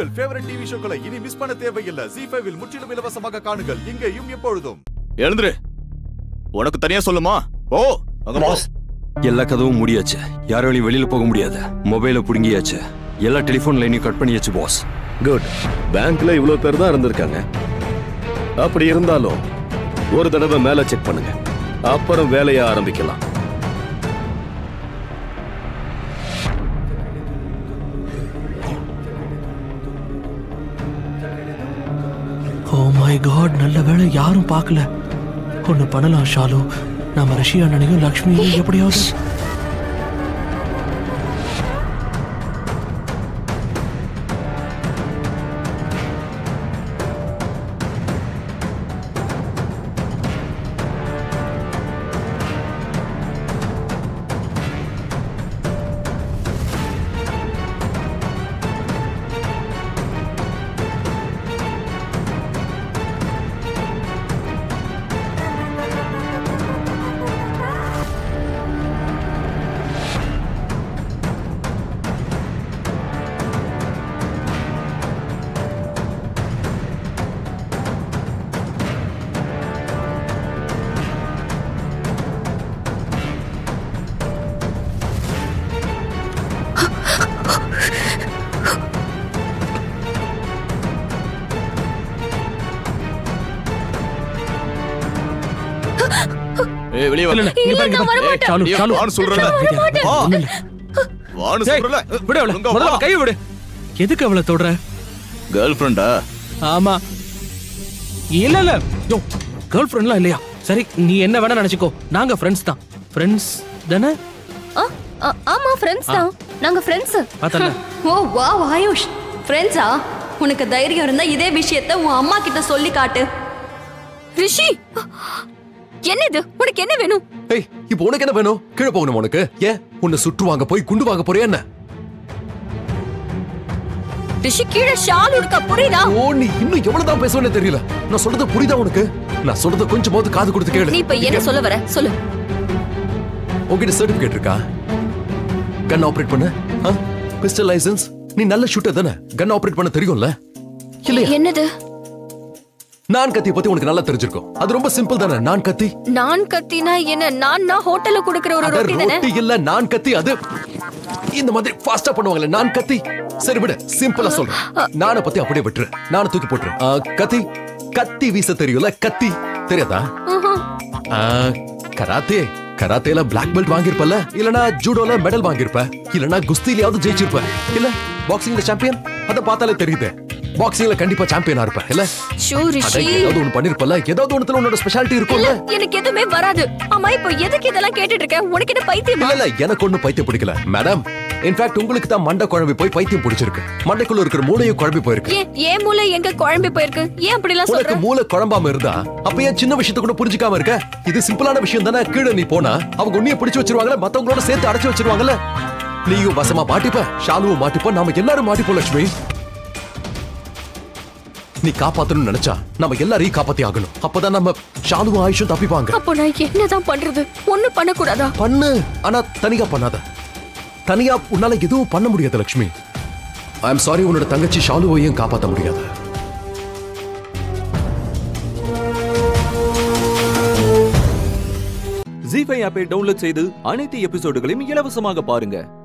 உங்கள் favourite TV ஷோக்களை இனி miss பண்ண தேவையில்லை ஜி ஃபைவில் முற்றிலும் இலவசமாக காணுங்கள் இங்கேயும் எப்பொழுதும் எழுந்துரு உனக்கு தனியா சொல்லுமா ஓ அங்க போ. எல்லா கதவும் மூடியாச்சு யாராலையும் வெளியில போக முடியாது மொபைலை புடுங்கியாச்சு எல்லா டெலிஃபோன் லைனையும் கட் பண்ணியாச்சு பாஸ் குட் பேங்க்ல இவ்ளோ பேர் தான் இருந்திருக்காங்க அப்படி இருந்தாலும் ஒரு தடவை மேல செக் பண்ணுங்க அப்புறம் வேலையை ஆரம்பிக்கலாம் ஓ மை காட் நல்ல வேளை யாரும் பார்க்கல ஒன்று பண்ணலாம் ஷாலு நம்ம ரிஷி அண்ணனையும் லக்ஷ்மியையும் எப்படியாவது ஏய் வெளிய வா இல்ல, இல்ல, இங்க பாருங்க, இங்க பாருங்க. ஷாலு, வெளிய ஷாலு. வான்னு சொல்றேன்ல. வா. ஒண்ணும் இல்ல. வான்னு டேய், சொல்றல விடு அவளை. முதல்ல அவ கையை விடு எதுக்கு அவளை தொடுற கேர்ள் ஃப்ரெண்டா ஆமா இல்ல இல்ல யோ கேர்ள் ஃப்ரெண்ட்லாம் இல்லையா சரி நீ என்ன வேணா நினைச்சுக்கோ நாங்க ஃப்ரெண்ட்ஸ் தான் ஃப்ரெண்ட்ஸ் தானே ஆ, ஆ, ஆமா ஃப்ரெண்ட்ஸ் தான் நாங்க ஃப்ரெண்ட்ஸ் பார்த்தல ஓ வாவ் ஆயுஷ் ஃப்ரெண்ட்ஸா உனக்கு தைரியம் இருந்தா இதே விஷயத்த உன் அம்மா கிட்ட சொல்லி காட்டு ரிஷி என்ன இது உனக்கு என்ன வேணும் ஏய் இப்போ உனக்கு என்ன வேணும் கீழே போகணும் உனக்கு ஏன் உன்னை சுற்றுவாங்க போய் குண்டு வாங்க போறியா என்ன ரிஷி கீழே ஷால் உடுக்க புரியுதா ஓ நீ இன்னும் எவ்வளவு தான் பேசுவேன்னு தெரியல நான் சொல்றது புரியுதா உனக்கு நான் சொல்றது கொஞ்சமாவது காது கொடுத்து கேளு நீ இப்ப என்ன சொல்ல வர சொல்லு உன்கிட்ட சர்டிபிகேட் இருக்கா கன் ஆபரேட் பண்ண பிஸ்டல் லைசென்ஸ் நீ நல்ல ஷூட்டர் தானே கன் ஆபரேட் பண்ண தெரியும்ல இல்லையா என்னது நான் கத்தி பத்தி உனக்கு நல்லா தெரிஞ்சிருக்கும் அது ரொம்ப சிம்பிள் தானே நான் கத்தி நான் கத்தினா என்ன நான் நான் ஹோட்டல்ல குடுக்குற ஒரு அத ரொட்டி தானே ரொட்டி இல்ல நான் கத்தி அது இந்த மாதிரி ஃபாஸ்டா பண்ணுவாங்களே நான் கத்தி சரி விடு சிம்பிளா சொல்றேன் நானை பத்தி அப்படியே விட்டுரு நானை தூக்கி போட்டுரு ஆ, கத்தி கத்தி வீச தெரியும்ல கத்தி தெரியாதா ஆ, கராத்தே கராத்தேல பிளாக் பெல்ட் வாங்கியிருப்பல இல்லனா ஜூடோல மெடல் வாங்கியிருப்ப இல்லனா குஸ்திலயாவது ஜெயிச்சிருப்ப இல்ல பாக்ஸிங்ல சாம்பியன் அத பார்த்தாலே தெரியுது பாக்ஸிங்ல கண்டிப்பா சாம்பியனா இருப்ப இல்ல ஷூ அட ரிஷி ஏதாவது ஒண்ணு பண்ணிருப்பல ஏதாவது ஒண்ணுத்துல உன்னோட ஸ்பெஷாலிட்டி இல்ல இருக்கும்ல எனக்கு எதுவுமே வராது ஆமா இப்போ எதுக்கு இதெல்லாம் கேட்டுட்டு இருக்க உனக்கு என்ன பைத்தியமா இல்ல இல்ல எனக்கு ஒண்ணும் பைத்தியம் பிடிக்கல மேடம் இன்ஃபேக்ட் உங்களுக்கு தான் மண்டை குழம்பி போய் பைத்தியம் பிடிச்சிருக்கு மண்டைக்குள்ள இருக்கிற மூளையும் குழம்பி போயிருக்கு ஏன் ஏன் மூளை எங்க குழம்பி போயிருக்கு ஏன் அப்படிலாம் உனக்கு சொல்ற மூளை குழம்பாம இருந்தா அப்ப ஏன் சின்ன விஷயத்த கூட புரிஞ்சுக்காம இருக்க இது சிம்பிளான விஷயம் தானே கீழே நீ போனா அவங்க உன்னைய பிடிச்சு வச்சிருவாங்கல்ல மத்தவங்களோட சேர்த்து அடைச்சு வச்சிருவாங்கல்ல நீயும் வசமா மாட்டிப்ப ஷாலுவும் மாட்டிப்ப நாம எல்லாரும் மாட்டிப்போம் லட்சுமி நீ காப்பாத்தணும்னு நினைச்சா நம்ம எல்லாரையும் காப்பாத்தி ஆகணும் அப்பதான் நம்ம ஷாலுவும் ஆயுஷும் தப்பிப்பாங்க அப்போ நான் என்னதான் பண்றது ஒண்ணும் பண்ணக்கூடாதா பண்ணு ஆனா தனியா பண்ணாத தனியா உன்னால எதுவும் பண்ண முடியாது லட்சுமி ஐ எம் சாரி உன்னோட தங்கச்சி ஷாலுவையும் காப்பாத்த முடியாது ஜி ஃபைவ் ஆப்பை டவுன்லோட் செய்து அனைத்து எபிசோடுகளையும் இலவசமாக பாருங்க